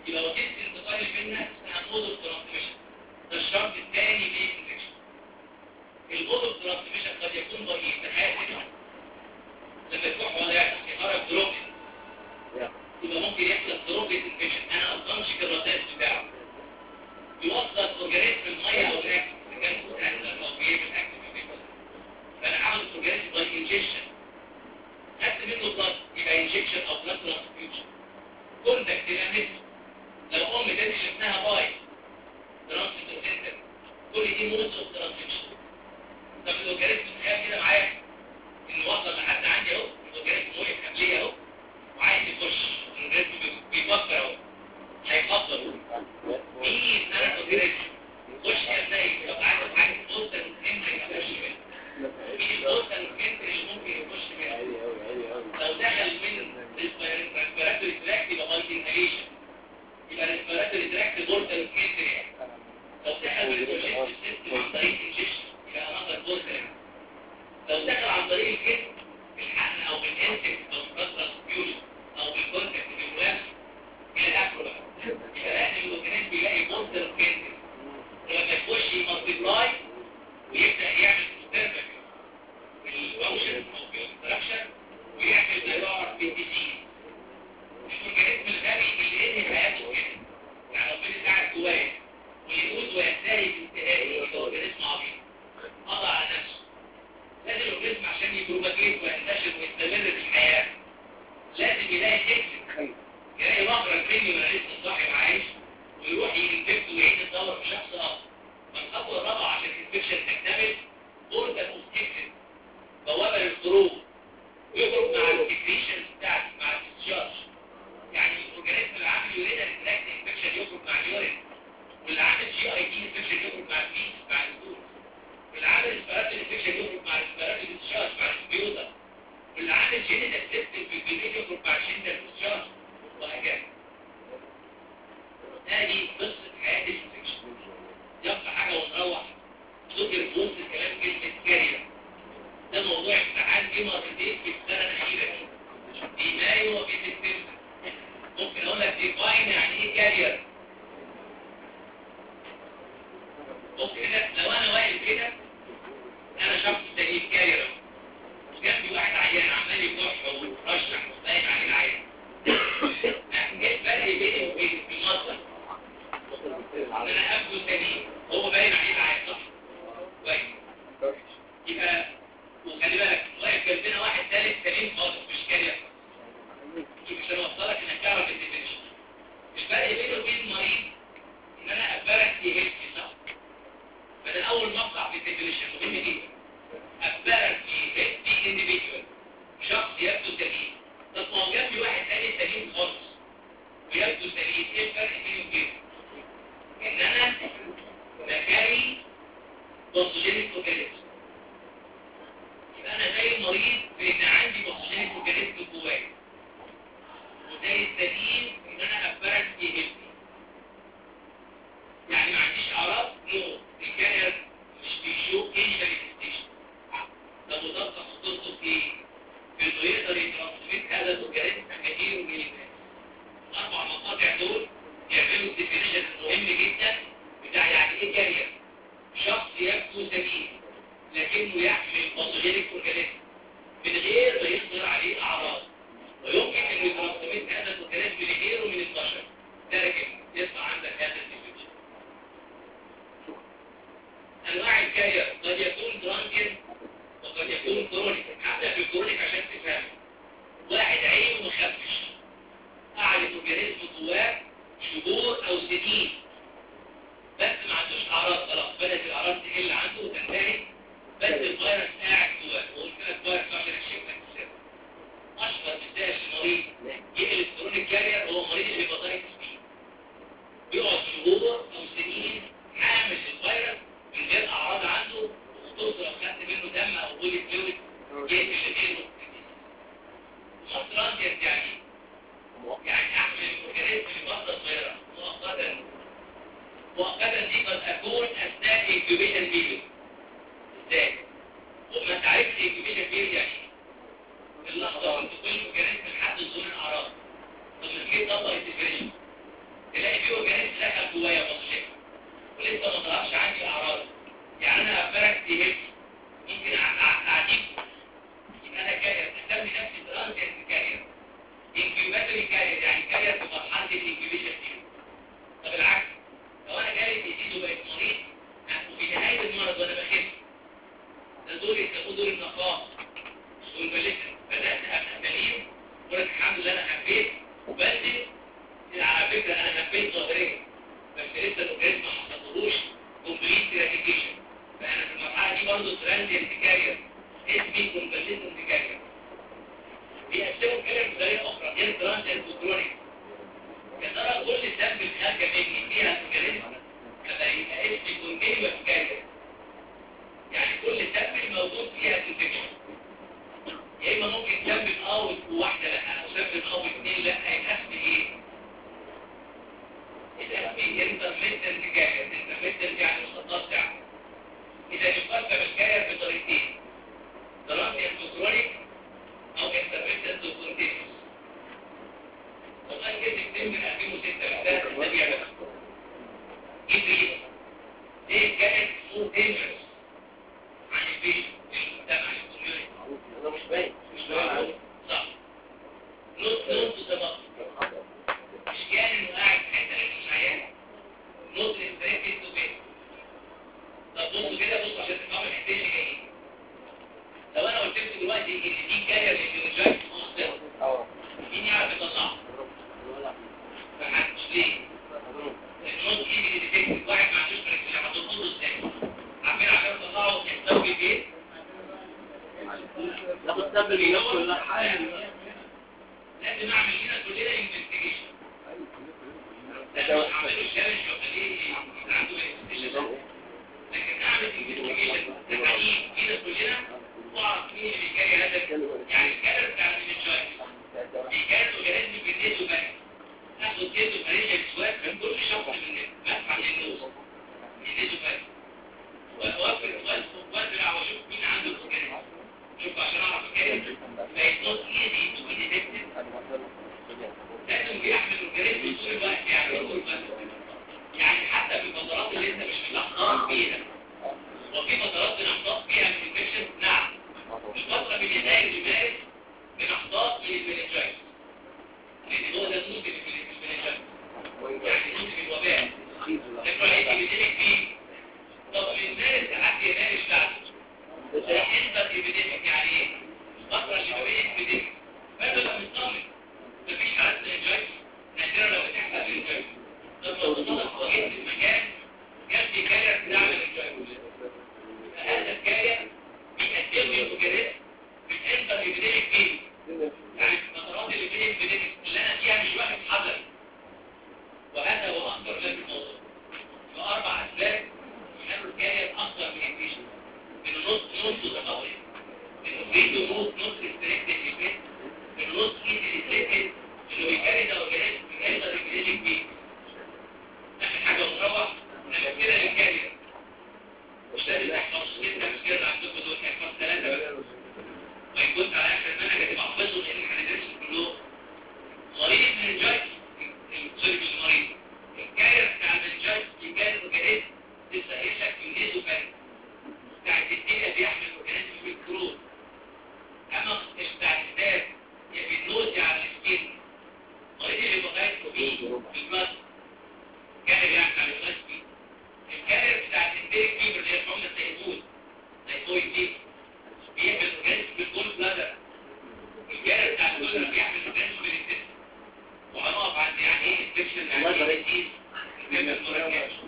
يبقى وسيله الانتقال اللي بينها اسمها مود اوف ترانسميشن ده الشرط الثاني للانفكشن المود اوف ترانسميشن قد يكون ضئيل تخيل كده لما يكون ولا يحصل خرج دروبلت يبقى ممكن يحصل دروبلت انفكشن انا اصلا الرصاص بتاعه يوصل اورجانيزم الميه او الاكل اذا كان اكل او بيعمل اكل في البيت فانا عاوز اورجانيزم باي انجكشن خدت منه بلاد يبقى انجكشن او بلاد ترانسفيوجن كونتاكت يبقى مثل لو ام تدري اسمها باي ترانسفيوجن سنتر كل دي مودز اوف ترانسفيوجن طب الاورجانيزم تخيل كده معايا انه وصل لحد عندي اهو الاورجانيزم وقف قبليه اهو وعايز يخش الاورجانيزم بيفكر اهو هيفضل مين انا اورجانيزم خش يا ابني طب عايز عايز توصل انت يخش منه مين البوستر الكنت اللي ممكن يخش منه لو دخل من ريسبيراتوري تراكت يبقى باي انهاليشن يبقى ريسبيراتوري تراكت بورتال الكنت لو دخل من الكونجكتيف سيستم عن طريق انجكشن يبقى انذر بورتال لو دخل عن طريق الكنت بالحقن او بالانسكت او بالترانسفيوجن او بالكونتاكت بالملاس الى اخره بقى يبقى لازم الاورجانيزم يلاقي بورتال الكنت ولما يخش يمالتيبلاي ويبدا يعمل سيستم الفانكشن او الانستراكشن ويعمل ما يعرف بالديزيز الاورجانيزم الغبي اللي ينهي حياته كده يعني ربنا قاعد جواه ويقول وينتهي بانتهائه يبقى اورجانيزم عبيط قضى على نفسه لازم الاورجانيزم عشان يبروباجيت وينتشر ويستمر في الحياه لازم يلاقي اكسل يلاقي مخرج مني وانا لسه صاحي وعايش ويروح ينفكت ويعيد الدور في شخص اخر فالخطوه الرابعه عشان الانفكشن تكتمل بورتال اوف اكسل بوابة للخروج ويخرج مع السكريشنز بتاعتي مع الديسشارج يعني الاورجانيزم اللي عامل يورينال تراكت انفكشن يخرج مع اليورين واللي عامل جي اي دي انفكشن يخرج مع الفيس مع الدور واللي عامل اسبيراتوري انفكشن يخرج مع الاسبيراتوري ديسشارج مع الكمبيوتر واللي عامل جينيتال سيستم في الجنين يخرج مع الجينيتال ديسشارج وهكذا هذه قصة حياة الانفكشن يبقى حاجة ونروح ذكر في وسط الكلام كلمة كارير ده موضوع امتحان جه مرتين في السنة الأخيرة دي في مايو وفي سبتمبر ممكن أقول لك ديفاين يعني إيه كارير ممكن كده لو أنا واقف كده أنا شخص سليم كارير وجنبي واحد عيان عمال يكح ويرشح وباين عليه العيان ايه الفرق بيني وبين المصدر؟ ان انا ابدو سليم هو باين عليه العيان صح؟ كويس يبقى وخلي بالك واقف جنبنا واحد ثالث سليم خالص مش كارير مش هنوصلك انك تعرف الديفينيشن الفرق بينه وبين المريض ان انا ابرك في هيلثي صح فده اول مقطع في الديفينيشن مهم جدا ابرك في هيلثي انديفيدوال شخص يبدو سليم طب ما هو جنبي واحد ثاني سليم خالص ويبدو سليم ايه الفرق بينه وبينه؟ ان انا بكاري بوسجينيك اوكاليبس يبقى انا زي المريض بان عندي بوسجينيك اوكاليبس جوايا وزي السليم ان انا ابرد في هيلثي يعني ما عنديش اعراض نو الكارير مش بيشوف اي مانيفستيشن طب وده تخصصه في ايه؟ في انه يقدر يترانسميت هذا الاورجانيزم كثير من الناس الاربع مقاطع دول يعملوا الديفينيشن المهم جدا بتاع يعني ايه كارير شخص يبدو سليم لكنه يحمل باثوجينيك اورجانيزم من غير ما يظهر عليه اعراض ويمكن انه يترانسميت هذا الاورجانيزم لغيره من البشر لكن يطلع عندك هذا الديفينيشن انواع الكارير قد يكون ترانزيت وقد يكون كرونيك حتى في الكرونيك عشان تفهم واحد عينه مخفش قاعد الاورجانيزم جواه شهور او سنين بس ما عندوش اعراض خلاص بدات الاعراض تقل عنده وتنتهي بس الفيروس قاعد جواه وقلت لك فيروس عشان اكشف لك السر اشهر مثال المريض يقلب كرونيك كارير هو مريض الهيباتايتس بي بيقعد شهور او سنين حامل الفيروس من غير اعراض عنده وخصوصا لو خدت منه دم او بولي فلويد يقتل غيره مصرانتيت يعني يعني احمل الاورجانيزم لفتره صغيره مؤقتا مؤقتا دي قد اكون اثناء الانكيوبيشن بيريود ازاي؟ وما تعرفش الانكيوبيشن بيريود يعني اللحظه وانت كل الاورجانيزم لحد ظهور الاعراض طب ما تيجي تطبق الديفينيشن قفلت ظاهريا بس لسه الاورجانيزم ما حصلهوش كومبليت ريديكيشن فانا في المرحله دي برضه ترانزيت كارير اسمي كونفاليسنت كارير بيقسموا كده بطريقه اخرى غير ترانزيت وكرونيك يا ترى كل سامبل خارجه مني فيها اورجانيزم فبقى يبقى اسمي كونتينوس كارير يعني كل سامبل موجود فيها انفكشن يا اما ممكن سامبل اوت وواحده لا او سامبل اوت اثنين لا يبقى اسمي ايه؟ الاسمي انترميتنت كارير انترميتنت يعني متقطع اذا يقسم الكارير بطريقتين ترانزيت وكرونيك او انترميتنت وكونتينوس والله كده كتير من 2006 ده النبي بس جديد ليه كانت سو دينجرس عن البيت المجتمع الكوميونتي انا مش باين مش معقول صح نوت نوت سبق مش كان انه قاعد في حته لانه مش عيان نوت ريستريكتد تو بيت طب بصوا كده بصوا عشان تفهموا الحتتين اللي جايين لو انا قلت لكم دلوقتي ان دي كارير للجوجايت مصدر اه مين يعرف يطلعها؟ فمحدش ليه؟ النوت ايدي اللي تكتب واحد ما عندوش بريكشن هتطلبه ازاي؟ عارفين عشان تطلعه يحتوي ايه؟ تاخد سامبل من الناس كلها لازم اعمل هنا كلنا انفستيجيشن لازم اعمله تشالنج واخليه يبقى عنده انفستيجيشن لكن اعمل انفستيجيشن تحاليل هنا كلنا واعرف مين اللي بيكاري هذا يعني الكارير بتاع المنشايت بيكاري اورجانيزم بالنسبه بقى ناخد كيلو فريشة سواد من كل شخص من مسحة النوز بالنسبه بقى واوقف الوزن وازرع واشوف مين عنده الاورجانيزم شوف عشان اعرف الكارير فيتنوت ايزي تو بي ديتكتد لازم بيحمل الجريم طول الوقت يعني طول الوقت يعني حتى في الفترات اللي انت مش ملاحظها فيها وفي فترات بنحتاط فيها من الانفكشن نعم الفترة من يناير لمارس بنحتاط من المنجايز لان هو ده الموسم في المنجايز يعني موسم الوباء لكن هيجي بيديمك فيه طب من مارس لحد يناير بعده انت ابيديمك يعني ايه؟ الفترة اللي ما بين ابيديمك فانت تبقى مطمن مفيش حالات انجاز نادرة لو بتحصل في الانجاز لما تصادف وجدت في مكان جنب كارير بتعمل انجاز فهذا الكارير بيقدم لي اورجانيزم بتنتر ابيديميك فيه يعني في الفترات اللي بين الابيديميك اللي انا فيها مش واخد حذر وهذا هو اخطر شيء في الموضوع فاربع اسباب يخلوا الكارير اخطر من البيشن من نص نص تطوري من فيديو نص نص ريستريكتد للبيت النص ايد الاتليكت اللي بيكاري ده اورجانيزم بيقدر يجريلك بيه اخر حاجه ونروح نعمل كده للكارير مش لازم تحفظ ستة مش كده عندكم دول تحفظ ثلاثة بس وإن كنت على آخر المنهج هتبقى حافظهم لأن هندرسهم كلهم مريض من الجايز سوري مش مريض الكارير بتاع المنجايز بيكاري اورجانيزم لسه قايل في النيزو كارير بتاع الدنيا بيحمل اورجانيزم في الكروز اما بتاع الكتاب يا بالنوز على السكين مريض اللي بغاية بيه في المصر كارير يعني على الغسبي الكارير بتاع الانتيريك فيبر اللي هي الحملة التيبول تيبويد دي بيعمل اورجانيزم بالجول بلادر الكارير بتاع الجول بيعمل اورجانيزم بالانتيريك وهنقف عند يعني ايه انفكشن يعني ايه ديزيز بيعمل مركز